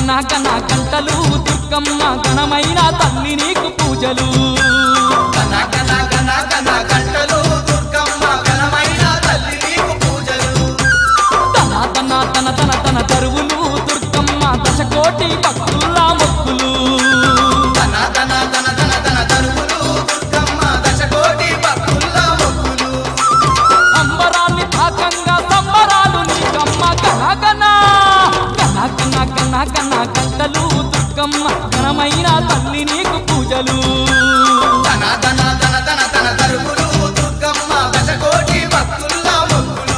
కన కన గంటలు దుర్గమ్మ ఘనమైన తల్లి నీకు పూజలు కన కన కన కన గంటలు దుర్గమ్మ ఘనమైన తల్లి నీకు పూజలు తన తన తన తన తన తరువులు దుర్గమ్మ దశకోటి భక్తుల్లా మొక్కులు తన తన తన తన తన తరువులు దుర్గమ్మ దశకోటి భక్తుల మొక్కులు అంబరాన్ని తాకంగా సంబరాలు నీకమ్మ కన కన కన కన కన కన గంటలు దుర్గమ్మ ఘనమైన తల్లి నీకు పూజలు తన తన తన తన తన తరువులు దుర్గమ్మ దశకోటి భక్తుల మొక్కులు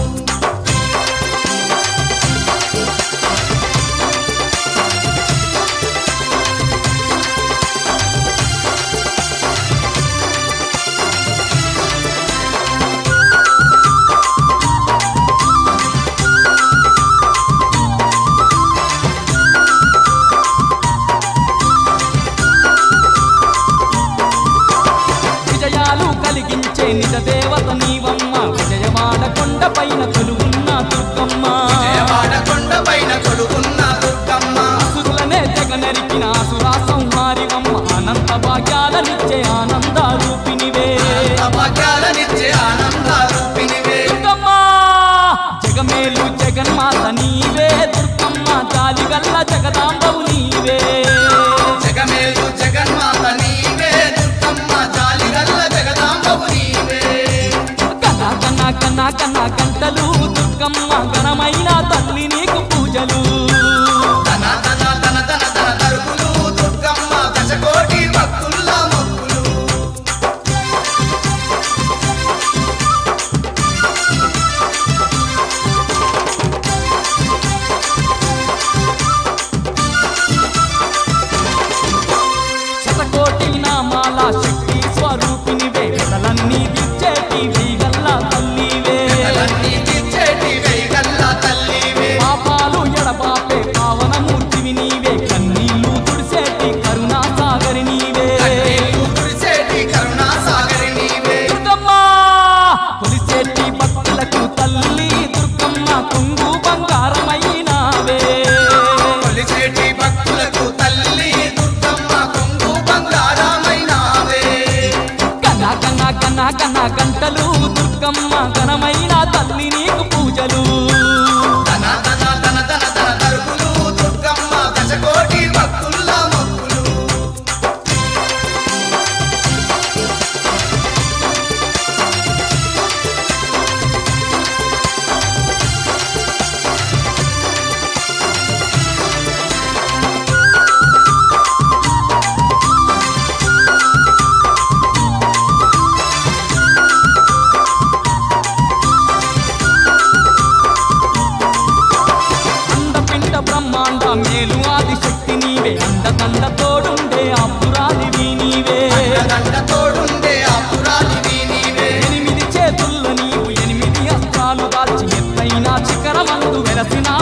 విజయాలు కలిగించే నిజ దేవత నీవమ్మ విజయవాడ కొండ పైన కొలువున్న దుర్గమ్మ జయవాడ కొండ పైన కొడుకున్న దుర్గమ్మ అసురులనే తెగ నరికిన అసురా సంహారివమ్మ అనంత భాగ్యాలనిచ్చే ఆనంద రూపినివే భాగ్యాలనిచ్చే ఆనంద రూపినివే దుర్గమ్మ జగమేలు జగన్మాత నీవే దుర్గమ్మ జాలిగల్ల జగదాంబవు నీవే జగమేలు జగన్మాత నీవే దుర్గమ్మ జాలిగల్ల జగదాంబవు నీవే కన కన కన కన గంటలు దుర్గమ్మ ఘనమైన తల్లి నీకు పూజలు తన తన తన తన తన తరుపులు దుర్గమ్మ దశకోటి భక్తుల మొక్కులు శతకోటి నామాల శక్తి స్వరూపిణి వేదలన్నీ దిచ్చేటి వీగల్ల తల్లివే కలన్నీ తీర్చేటి వేగల్ల తల్లివే పాపాలు ఎడబాపే పావనమూర్తివి నీవే కన్నీళ్లు తుడిసేటి కరుణా సాగరి నీవే కన్నీళ్లు తుడిచేటి కరుణా సాగరి నీవే దుర్గమ్మ కొలిసేటి భక్తులకు తల్లి దుర్గమ్మ కొంగు బంగారమైనావే కొలిచేటి భక్తులకు తల్లి దుర్గమ్మ కొంగు బంగారమైనావే కన కన కన కన గంటలు దుర్గమ్మ ఘనమైన తల్లి నీకు పూజలు తన తన తన తన తన తరుపులు దుర్గమ్మ దశకోటి భక్తుల మొక్కులు అండపిండ బ్రహ్మాండ మేలు ఆది శక్తి నీవే అండదండ తోడుండే అపురాదివి నీవే గంట తోడుండే అపురాలివి నీవే ఎనిమిది చేతుల్లో నీవు ఎనిమిది అస్త్రాలు దాల్చి ఎత్తైన శిఖరమందు వెలసిన